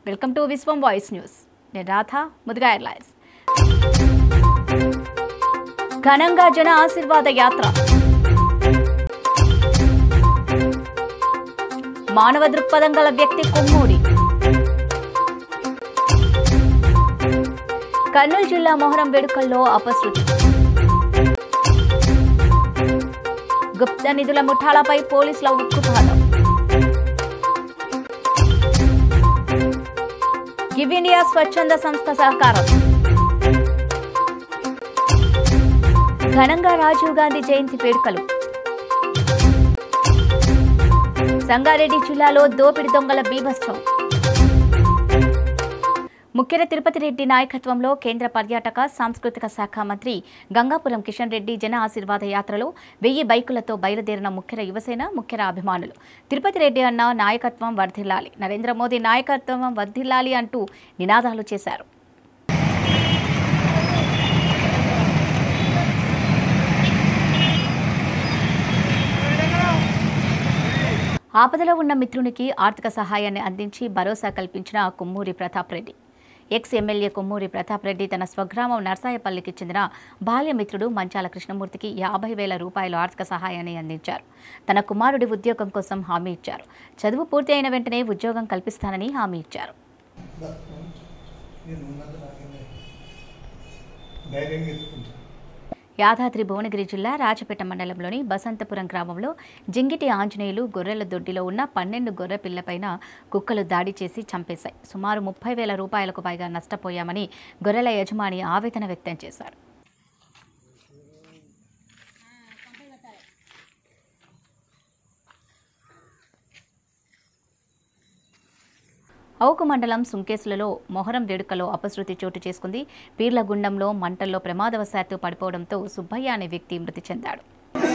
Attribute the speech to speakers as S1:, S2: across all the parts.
S1: Welcome to Vishwam voice news నేను Radha ముదుగా airlines ఘనంగా జన ఆశీర్వాద యాత్ర మానవ దృక్పథం గల వ్యక్తి కొమ్మూరి కర్నూలు జిల్లా మొహరం వేడుకల్లో అపశృతి గుప్త నిధుల ముఠాలపై పోలీసుల ఉక్కుపాదం గివ్ ఇండియా స్వచ్ఛంద సంస్థ సహకారం ఘనంగా రాజీవ్ గాంధీ జయంతి వేడుకలు సంగారెడ్డి జిల్లాలో దోపిడి దొంగల బీభత్సం ముఖ్యర తిరుపతి రెడ్డి నాయకత్వంలో కేంద్ర పర్యాటక సాంస్కృతిక శాఖ మంత్రి గంగాపురం కిషన్ రెడ్డి జన ఆశీర్వాద యాత్రలో వెయ్యి బైకులతో బయలుదేరిన ముఖ్యర యువసేన ముఖ్యర అభిమానులు తిరుపతి రెడ్డి అన్న నాయకత్వం వర్ధిల్లాలి నరేంద్ర మోదీ నాయకత్వం వర్ధిల్లాలి అంటూ నినాదాలు చేశారు ఆపదలో ఉన్న మిత్రునికి ఆర్థిక సహాయాన్ని అందించి భరోసా కల్పించిన కొమ్మూరి ప్రతాప్ రెడ్డి ఎక్స్ ఎమ్మెల్యే కొమ్మూరి ప్రతాప్ రెడ్డి తన స్వగ్రామం నర్సాయపల్లికి చెందిన బాల్యమిత్రుడు మంచాల కృష్ణమూర్తికి యాభై వేల రూపాయల ఆర్థిక సహాయాన్ని అందించారు తన కుమారుడి ఉద్యోగం కోసం హామీ ఇచ్చారు చదువు పూర్తి అయిన వెంటనే ఉద్యోగం కల్పిస్తానని హామీ ఇచ్చారు
S2: నేను ఉన్నది నాకనే ధైర్యంగా ఎత్తుకుంటా
S1: యాదాద్రి భువనగిరి జిల్లా రాజపేట మండలంలోని బసంతపురం గ్రామంలో జింగిటి ఆంజనేయులు గొర్రెల దొడ్డిలో ఉన్న పన్నెండు గొర్రె పిల్లపైన కుక్కలు దాడి చేసి చంపేశాయి సుమారు ముప్పై వేల రూపాయలకు పైగా నష్టపోయామని గొర్రెల యజమాని ఆవేదన వ్యక్తం చేశారు ఔకు మండలం సుంకేసులలో మొహరం వేడుకలో అపశృతి చోటు చేసుకుంది పీర్లగుండంలో మంటల్లో ప్రమాదవశాత్తు పడిపోవడంతో సుబ్బయ్య అనే వ్యక్తి మృతి చెందాడు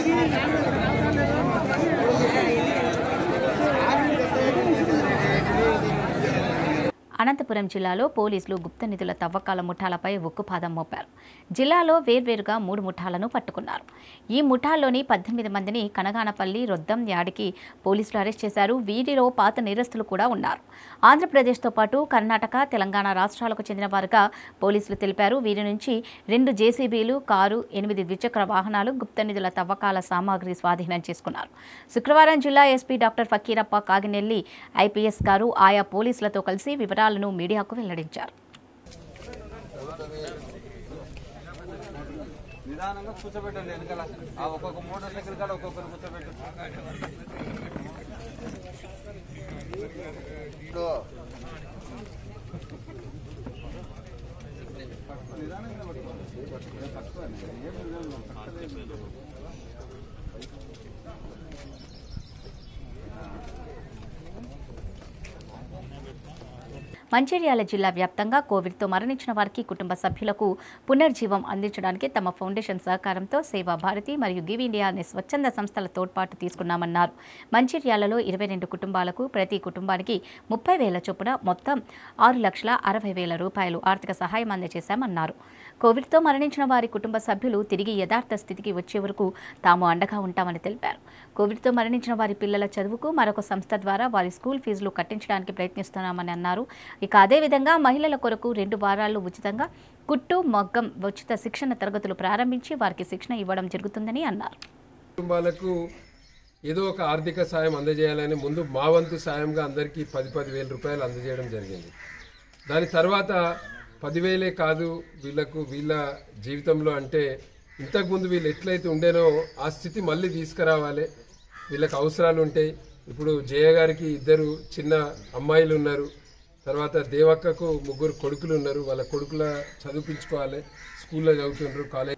S1: అనంతపురం జిల్లాలో పోలీసులు గుప్త నిధుల తవ్వకాల ముఠాలపై ఉక్కుపాదం మోపారు జిల్లాలో వేర్వేరుగా మూడు ముఠాలను పట్టుకున్నారు ఈ ముఠాల్లోని పద్దెనిమిది మందిని కనగానపల్లి రొద్దం యాడికి పోలీసులు అరెస్ట్ చేశారు వీరిలో పాత నేరస్తులు కూడా ఉన్నారు ఆంధ్రప్రదేశ్తో పాటు కర్ణాటక తెలంగాణ రాష్ట్రాలకు చెందిన వారుగా పోలీసులు తెలిపారు వీరి నుంచి రెండు జేసీబీలు కారు ఎనిమిది ద్విచక్ర వాహనాలు గుప్త నిధుల తవ్వకాల సామాగ్రి స్వాధీనం చేసుకున్నారు శుక్రవారం జిల్లా SP doctor Fakirappa Kaginelli IPS garu ఆయా పోలీసులతో కలిసి వివరాలను మీడియాకు వెల్లడించారు
S3: నిదానంగా కూర్చోబెట్టండి వెనకాల ఆ ఒక్కొక్క మోటార్ సైకిల్ కాడ ఒక్కొక్కరు కూర్చోబెట్టు
S1: మంచిర్యాల జిల్లా వ్యాప్తంగా కోవిడ్తో మరణించిన వారికి కుటుంబ సభ్యులకు పునర్జీవం అందించడానికి తమ ఫౌండేషన్ సహకారంతో సేవా భారతి మరియు గివ్ ఇండియా అనే స్వచ్ఛంద సంస్థల తోడ్పాటు తీసుకున్నామన్నారు మంచిర్యాలలో ఇరవై రెండు కుటుంబాలకు ప్రతి కుటుంబానికి ముప్పై వేల చొప్పున మొత్తం ఆరు లక్షల అరవై వేల రూపాయలు ఆర్థిక సహాయం అందజేశామన్నారు కోవిడ్తో మరణించిన వారి కుటుంబ సభ్యులు తిరిగి యథార్థ స్థితికి వచ్చే వరకు తాము అండగా ఉంటామని తెలిపారు కోవిడ్తో మరణించిన వారి పిల్లల చదువుకు మరొక సంస్థ ద్వారా వారి స్కూల్ ఫీజులు కట్టించడానికి ప్రయత్నిస్తున్నామని అన్నారు ఇక అదేవిధంగా మహిళల కొరకు రెండు వారాలు ఉచితంగా కుట్టు మగ్గం ఉచిత శిక్షణ తరగతులు ప్రారంభించి వారికి శిక్షణ ఇవ్వడం జరుగుతుందని అన్నారు
S4: కుటుంబాలకు ఏదో ఒక ఆర్థిక సాయం అందజేయాలని ముందు మా వంతు సాయంగా అందరికీ పది పది వేల రూపాయలు అందజేయడం జరిగింది దాని తర్వాత పదివేలే కాదు వీళ్ళకు వీళ్ళ జీవితంలో అంటే ఇంతకుముందు వీళ్ళు ఎట్లయితే ఉండేనో ఆ స్థితి మళ్ళీ తీసుకురావాలి వీళ్ళకి అవసరాలు ఉంటాయి ఇప్పుడు జయ గారికి ఇద్దరు చిన్న అమ్మాయిలు ఉన్నారు తర్వాత దేవక్కకు ముగ్గురు కొడుకులు ఉన్నారు వాళ్ళ కొడుకుల చదివించుకోవాలి స్కూల్లో చదువుతుండ్రు కాలేజ్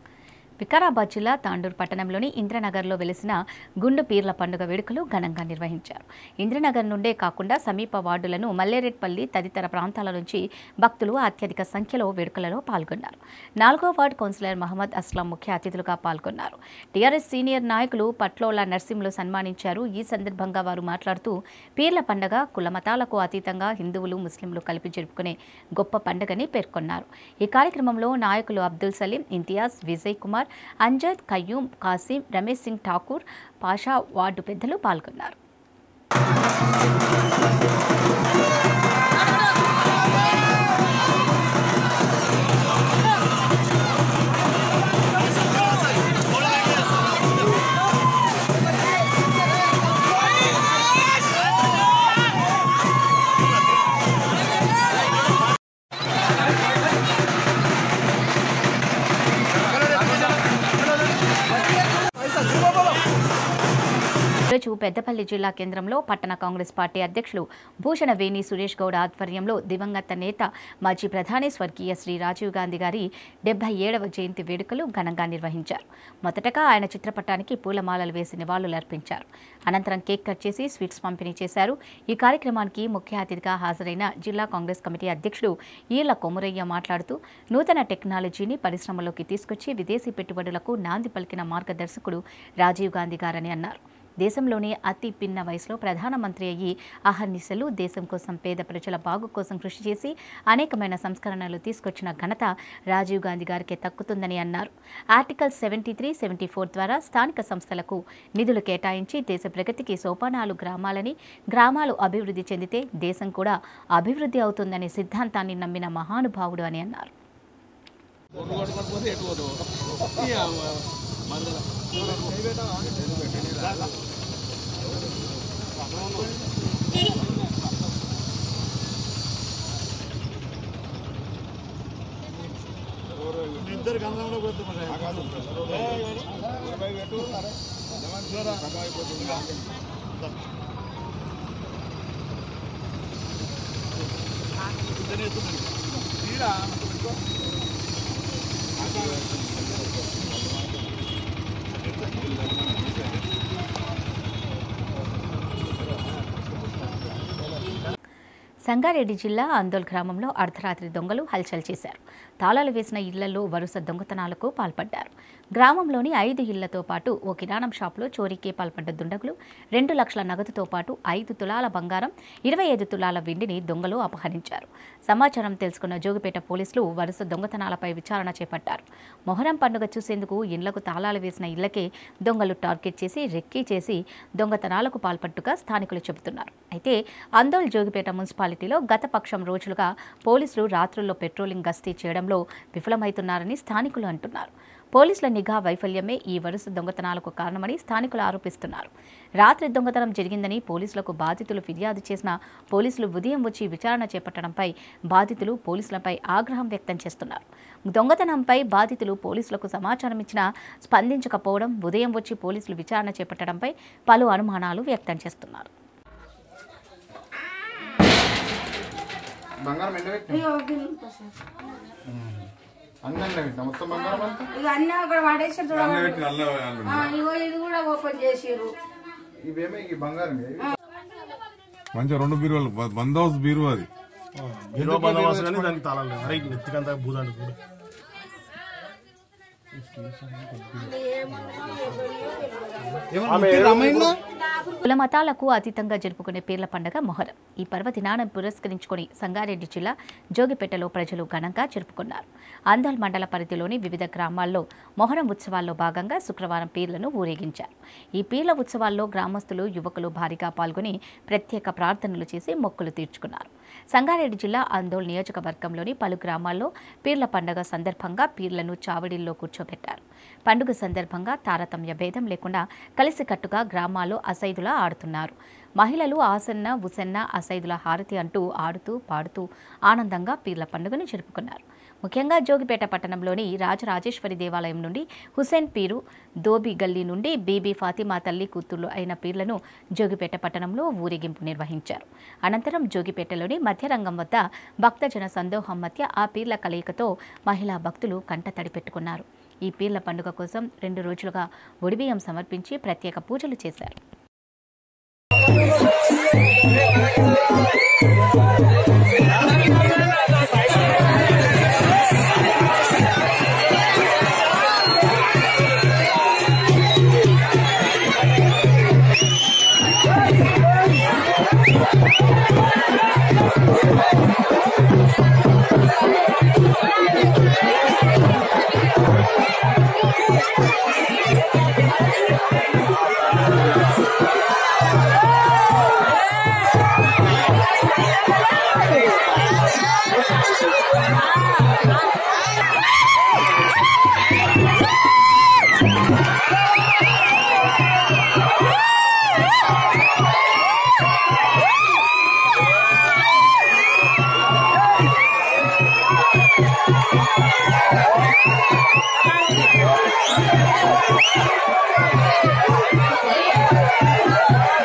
S1: వికారాబాద్ జిల్లా తాండూరు పట్టణంలోని ఇంద్రనగర్లో వెలిసిన గుండు పీర్ల పండుగ వేడుకలు ఘనంగా నిర్వహించారు ఇంద్రనగర్ నుండే కాకుండా సమీప వార్డులను మల్లేరెడ్పల్లి తదితర ప్రాంతాల నుంచి భక్తులు అత్యధిక సంఖ్యలో వేడుకలలో పాల్గొన్నారు నాలుగో వార్డు కౌన్సిలర్ మహమ్మద్ అస్లాం ముఖ్య అతిథులుగా పాల్గొన్నారు టీఆర్ఎస్ సీనియర్ నాయకులు పట్లోల నర్సింహులు సన్మానించారు ఈ సందర్భంగా వారు మాట్లాడుతూ పీర్ల పండుగ కులమతాలకు అతీతంగా హిందువులు ముస్లింలు కలిపి జరుపుకునే గొప్ప పండుగని పేర్కొన్నారు ఈ కార్యక్రమంలో నాయకులు అబ్దుల్ సలీం ఇంతియాజ్ విజయ్ కుమార్ అంజద్ కయ్యూం కాసిం రమేష్ సింగ్ ఠాకూర్ పాషా వార్డు పెద్దలు పాల్గొన్నారు పెద్దపల్లి జిల్లా కేంద్రంలో పట్టణ కాంగ్రెస్ పార్టీ అధ్యక్షులు భూషణ వేణి సురేష్ గౌడ్ ఆధ్వర్యంలో దివంగత నేత మాజీ ప్రధాని స్వర్గీయ శ్రీ రాజీవ్ గాంధీ గారి డెబ్బై ఏడవ జయంతి వేడుకలు ఘనంగా నిర్వహించారు మొదటగా ఆయన చిత్రపటానికి పూలమాలలు వేసి నివాళులర్పించారు అనంతరం కేక్ కట్ చేసి స్వీట్స్ పంపిణీ చేశారు ఈ కార్యక్రమానికి ముఖ్య అతిథిగా హాజరైన జిల్లా కాంగ్రెస్ కమిటీ అధ్యక్షుడు ఈళ్ల కొమురయ్య మాట్లాడుతూ నూతన టెక్నాలజీని పరిశ్రమలోకి తీసుకొచ్చి విదేశీ పెట్టుబడులకు నాంది పలికిన మార్గదర్శకుడు రాజీవ్ గాంధీ గారని అన్నారు దేశంలోనే అతి పిన్న వయసులో ప్రధానమంత్రి అయ్యి అహర్నిశలు దేశం కోసం పేద ప్రజల బాగు కోసం కృషి చేసి అనేకమైన సంస్కరణలు తీసుకొచ్చిన ఘనత రాజీవ్ గాంధీ గారికే దక్కుతుందని అన్నారు article seventy three seventy four ద్వారా స్థానిక సంస్థలకు నిధులు కేటాయించి దేశ ప్రగతికి సోపానాలు గ్రామాలని గ్రామాలు అభివృద్ధి చెందితే దేశం కూడా అభివృద్ధి అవుతుందనే సిద్ధాంతాన్ని నమ్మిన మహానుభావుడు అని అన్నారు సంగారెడ్డి జిల్లా అందోల్ గ్రామంలో అర్ధరాత్రి దొంగలు హల్చల్ చేశారు తాళాలు వేసిన ఇళ్లలో వరుస దొంగతనాలకు పాల్పడ్డారు గ్రామంలోని ఐదు ఇళ్లతో పాటు ఓ కిరాణం షాపులో చోరీకి పాల్పడ్డ దుండగులు రెండు లక్షల నగదుతో పాటు ఐదు తులాల బంగారం ఇరవై ఐదు తులాల వెండిని దొంగలు అపహరించారు సమాచారం తెలుసుకున్న జోగిపేట పోలీసులు వరుస దొంగతనాలపై విచారణ చేపట్టారు మొహరం పండుగ చూసేందుకు ఇళ్లకు తాళాలు వేసిన ఇళ్లకే దొంగలు టార్గెట్ చేసి రెక్కీ చేసి దొంగతనాలకు పాల్పట్టుగా స్థానికులు చెబుతున్నారు అయితే అందోల్ జోగిపేట మున్సిపాలిటీలో గత పక్షం రోజులుగా పోలీసులు రాత్రుల్లో పెట్రోలింగ్ గస్తీ చేయడంలో విఫలమవుతున్నారని స్థానికులు అంటున్నారు పోలీసుల నిఘా వైఫల్యమే ఈ వరుస దొంగతనాలకు కారణమని స్థానికులు ఆరోపిస్తున్నారు రాత్రి దొంగతనం జరిగిందని పోలీసులకు బాధితులు ఫిర్యాదు చేసిన పోలీసులు ఉదయం వచ్చి విచారణ చేపట్టడంపై బాధితులు పోలీసులపై ఆగ్రహం వ్యక్తం చేస్తున్నారు దొంగతనంపై బాధితులు పోలీసులకు సమాచారం ఇచ్చినా స్పందించకపోవడం ఉదయం వచ్చి పోలీసులు విచారణ చేపట్టడంపై పలు అనుమానాలు వ్యక్తం చేస్తున్నారు
S5: బంగారం ఎండ పెట్టిన
S6: ఇగో గిన్నె సార్.
S5: అన్నీ ఎండ పెట్టిన మొత్తం బంగారం అంతా
S6: ఇక అన్నీ అక్కడ పడేసారు చూడండి ఆ, ఇగో ఇది కూడా ఓపెన్ చేసిర్రు
S5: ఇవేమో ఈ బంగారం ఇవి.
S7: మంచిగా రెండు బీరువాలు వన్ హౌస్ బీరువా అది
S8: బీరో బందోబస్తు కానీ దానికి తాళాలు లేవు. అరే నెత్తికంతా భూదాండు చూడు
S1: కుల మతాలకు అతీతంగా జరుపుకునే పీర్ల పండుగ మొహరం ఈ పర్వదినాన్ని పురస్కరించుకొని సంగారెడ్డి జిల్లా జోగిపేటలో ప్రజలు ఘనంగా జరుపుకున్నారు ఆందోల్ మండల పరిధిలోని వివిధ గ్రామాల్లో మొహరం ఉత్సవాల్లో భాగంగా శుక్రవారం పీర్లను ఊరేగించారు ఈ పీర్ల ఉత్సవాల్లో గ్రామస్తులు యువకులు భారీగా పాల్గొని ప్రత్యేక ప్రార్థనలు చేసి మొక్కులు తీర్చుకున్నారు సంగారెడ్డి జిల్లా ఆందోళ్ నియోజకవర్గంలోని పలు గ్రామాల్లో పీర్ల పండుగ సందర్భంగా పీర్లను చావడిల్లో కూర్చోబెట్టారు పండుగ సందర్భంగా తారతమ్య భేదం లేకుండా కలిసికట్టుగా గ్రామాల్లో అసైదులా ఆడుతున్నారు మహిళలు ఆసన్న ఉసన్న అసైదుల హారతి అంటూ ఆడుతూ పాడుతూ ఆనందంగా పీర్ల పండుగను జరుపుకున్నారు ముఖ్యంగా జోగిపేట పట్టణంలోని రాజరాజేశ్వరి దేవాలయం నుండి హుసేన్ పీరు దోబి గల్లీ నుండి బీబీ ఫాతిమా తల్లి కూతుర్లు అయిన పీర్లను జోగిపేట పట్టణంలో ఊరేగింపు నిర్వహించారు అనంతరం జోగిపేటలోని మధ్యరంగం వద్ద భక్తజన సందోహం మధ్య ఆ పీర్ల కలయికతో మహిళా భక్తులు కంటతడి పెట్టుకున్నారు ఈ పీర్ల పండుగ కోసం రెండు రోజులుగా ఒడిబియ్యం సమర్పించి ప్రత్యేక పూజలు చేశారు
S6: ఆ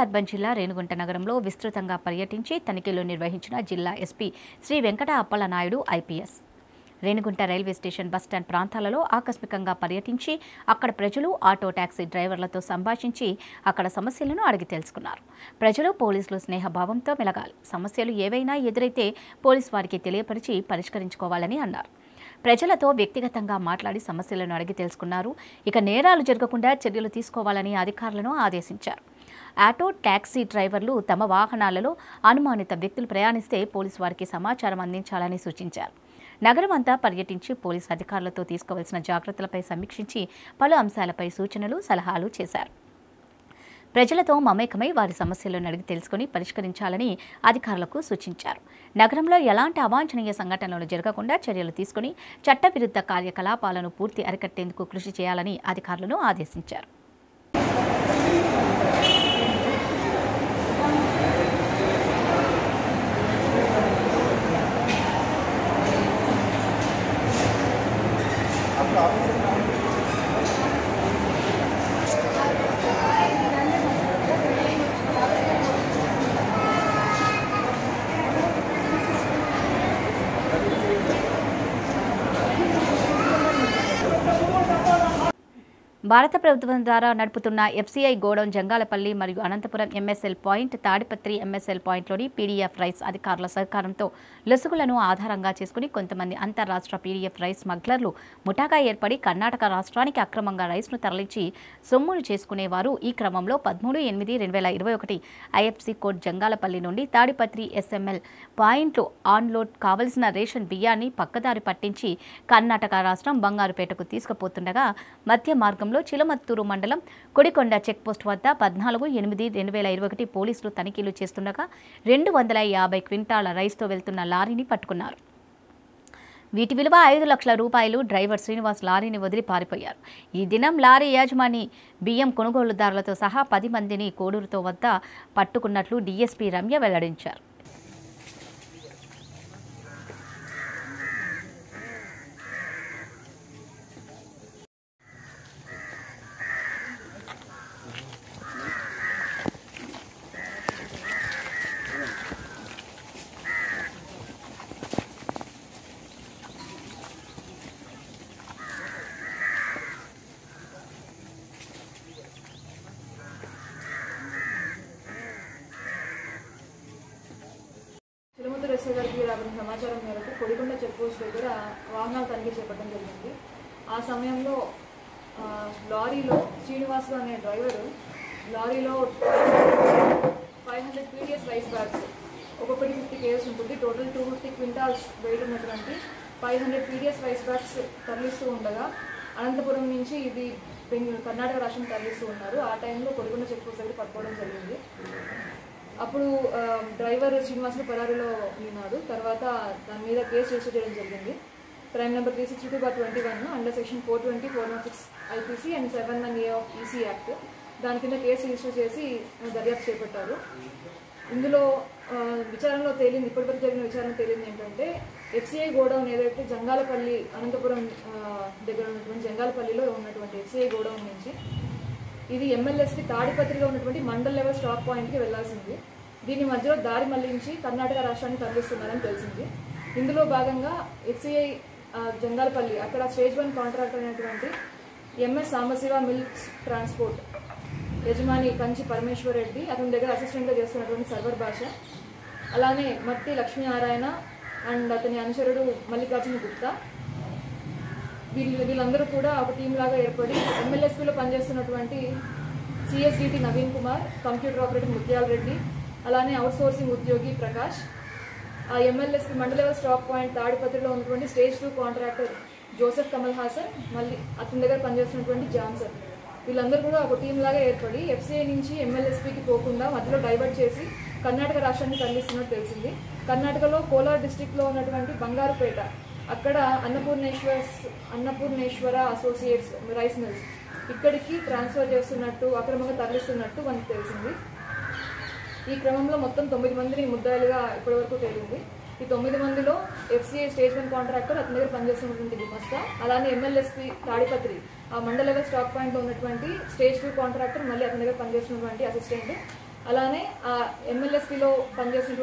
S1: అర్బన్ జిల్లా రేణుగుంట నగరంలో విస్తృతంగా పర్యటించి తనిఖీలు నిర్వహించిన జిల్లా SP Shri Venkata Appala Naidu IPS Renigunta railway station bus stand ప్రాంతాలలో ఆకస్మికంగా పర్యటించి అక్కడ ప్రజలు ఆటో టాక్సీ డ్రైవర్లతో సంభాషించి అక్కడ సమస్యలను అడిగి తెలుసుకున్నారు ప్రజలు పోలీసులు స్నేహభావంతో మెలగాలి సమస్యలు ఏవైనా ఎదురైతే పోలీస్ వారికి తెలియపరిచి పరిష్కరించుకోవాలని అన్నారు ప్రజలతో వ్యక్తిగతంగా మాట్లాడి సమస్యలను అడిగి తెలుసుకున్నారు ఇక నేరాలు జరగకుండా చర్యలు తీసుకోవాలని అధికారులను ఆదేశించారు ఆటో టాక్సీ డ్రైవర్లు తమ వాహనాలలో అనుమానిత వ్యక్తులు ప్రయాణిస్తే పోలీసు వారికి సమాచారం అందించాలని సూచించారు నగరం అంతా పర్యటించి పోలీసు అధికారులతో తీసుకోవాల్సిన జాగ్రత్తలపై సమీక్షించి పలు అంశాలపై సూచనలు సలహాలు చేశారు ప్రజలతో మమేకమై వారి సమస్యలను అడిగి తెలుసుకుని పరిష్కరించాలని అధికారులకు సూచించారు నగరంలో ఎలాంటి అవాంఛనీయ సంఘటనలు జరగకుండా చర్యలు తీసుకుని చట్టవిరుద్ధ కార్యకలాపాలను పూర్తి అరికట్టేందుకు కృషి చేయాలని అధికారులను ఆదేశించారు భారత ప్రభుత్వం ద్వారా నడుపుతున్న ఎఫ్సీఐ గోడౌన్ జంగాలపల్లి మరియు Anantapur MSL point Tadipatri MSL పాయింట్లోని పీడీఎఫ్ రైస్ అధికారుల సహకారంతో లొసుగులను ఆధారంగా చేసుకుని కొంతమంది అంతర్రాష్ట్ర పీడీఎఫ్ రైస్ స్మగ్లర్లు ముఠాగా ఏర్పడి కర్ణాటక రాష్ట్రానికి అక్రమంగా రైస్ను తరలించి సొమ్మును చేసుకునేవారు ఈ క్రమంలో పదమూడు ఎనిమిది రెండు వేల ఇరవై ఒకటి ఐఎఫ్సీ కోడ్ జంగాలపల్లి నుండి తాడిపత్రి ఎస్ఎంఎల్ పాయింట్లు ఆన్లోడ్ కావలసిన రేషన్ బియ్యాన్ని పక్కదారి పట్టించి కర్ణాటక రాష్ట్రం బంగారుపేటకు తీసుకుపోతుండగా మధ్య మార్గంలో చిలమత్తూరు మండలం కొడికొండ చెక్పోస్ట్ వద్ద పద్నాలుగు ఎనిమిది రెండు వేల ఇరవై ఒకటి పోలీసులు తనిఖీలు చేస్తుండగా రెండు వందల యాభై క్వింటాల రైస్తో వెళ్తున్న లారీని పట్టుకున్నారు వీటి విలువ ఐదు లక్షల రూపాయలు డ్రైవర్ శ్రీనివాస్ లారీని వదిలి పారిపోయారు ఈ దినం లారీ యాజమాని బియ్యం కొనుగోలుదారులతో సహా పది మందిని కోడూరుతో వద్ద పట్టుకున్నట్లు డీఎస్పీ రమ్య వెల్లడించారు
S9: తిరుమల ఎస్ఐ గారికి రాబడిన సమాచారం మేరకు కొడికొండ చెక్ పోస్ట్ దగ్గర వాహనాలు తనిఖీ చేపట్టడం జరిగింది ఆ సమయంలో ఆ, లారీలో శ్రీనివాసు అనే డ్రైవరు లారీలో five hundred PDS rice bags ఒక్కొక్కటి ఫిఫ్టీ కేజెస్ ఉంటుంది total two fifty quintals weight ఉన్నటువంటి five hundred PDS rice bags తరలిస్తూ ఉండగా అనంతపురం నుంచి ఇది బెంగళూరు కర్ణాటక రాష్ట్రం తరలిస్తూ ఉన్నారు ఆ టైంలో కొడికొండ చెక్ పోస్ట్ దగ్గర పట్టుకోవడం జరిగింది అప్పుడు ఆ, డ్రైవర్ శ్రీనివాసులు పరారీలో ఉన్నాడు తర్వాత దాని మీద కేసు రిజిస్టర్ చేయడం జరిగింది crime number three sixty two bar twenty one under section four twenty four one six IPC and seven one A of EC act దాని కింద కేసు రిజిస్టర్ చేసి ఆ, దర్యాప్తు చేపట్టారు ఇందులో ఆ, విచారణలో తేలింది ఇప్పటివరకు జరిగిన విచారణ తేలింది ఏంటంటే ఎఫ్సిఐ గోడౌన్ ఏదైతే జంగాలపల్లి అనంతపురం ఆ, దగ్గర ఉన్నటువంటి జంగాలపల్లిలో ఉన్నటువంటి ఎఫ్సిఐ గోడౌన్ నుంచి ఇది ఎమ్మెల్యేస్కి తాడిపత్రిలో ఉన్నటువంటి మండల్ లెవెల్ స్టాక్ పాయింట్కి వెళ్లాల్సింది దీని మధ్యలో దారి మళ్లించి కర్ణాటక రాష్ట్రాన్ని తరలిస్తున్నారని తెలిసింది ఇందులో భాగంగా ఎఫ్సిఐ జంగాలపల్లి అక్కడ స్టేజ్ వన్ కాంట్రాక్ట్ అయినటువంటి ఎంఎస్ సాంబశివ మిల్క్స్ ట్రాన్స్పోర్ట్ యజమాని కంచి పరమేశ్వర్ రెడ్డి అతని దగ్గర అసిస్టెంట్గా చేస్తున్నటువంటి సర్వర్ భాష అలానే మట్టి లక్ష్మీనారాయణ అండ్ అతని అనుచరుడు మల్లికార్జున గుప్తా వీళ్ళు వీళ్ళందరూ కూడా ఒక టీం లాగా ఏర్పడి ఎమ్మెల్యేస్పీలో పనిచేస్తున్నటువంటి CSDT Naveen Kumar computer operator Mutyala Reddy అలానే అవుట్ సోర్సింగ్ ఉద్యోగి ప్రకాష్ ఆ ఎమ్మెల్యేస్పీ మండల లెవెల్ స్టాక్ పాయింట్ తాడిపత్రిలో ఉన్నటువంటి stage two contractor Joseph Kamal Haasan మళ్ళీ అతని దగ్గర పనిచేస్తున్నటువంటి జాన్సన్ వీళ్ళందరూ కూడా ఒక టీం లాగా ఏర్పడి ఎఫ్సీఐ నుంచి ఎమ్మెల్యేస్పీకి పోకుండా మధ్యలో డైవర్ట్ చేసి కర్ణాటక రాష్ట్రాన్ని తరలిస్తున్నట్టు తెలిసింది కర్ణాటకలో కోలార్ డిస్టిక్లో ఉన్నటువంటి బంగారుపేట అక్కడ Annapurneshwara Annapurneshwara associates rice mills ఇక్కడికి ట్రాన్స్ఫర్ చేస్తున్నట్టు అక్రమంగా తరలిస్తున్నట్టు మనకు తెలిసింది ఈ క్రమంలో మొత్తం తొమ్మిది మందిని ముద్దాయిలుగా ఇప్పటివరకు తేలింది ఈ తొమ్మిది మందిలో ఎఫ్సీఐ స్టేజ్ వన్ కాంట్రాక్టర్ అతని దగ్గర పనిచేస్తున్నటువంటి గుమస్తా అలానే ఎమ్మెల్యేస్పీ తాడిపత్రి ఆ మండల లెవెల్ స్టాక్ పాయింట్లో ఉన్నటువంటి స్టేజ్ టూ కాంట్రాక్టర్ మళ్ళీ అతని దగ్గర పనిచేస్తున్నటువంటి అసిస్టెంట్ అలానే ఆ ఎమ్మెల్యేస్పీలో పనిచేసిన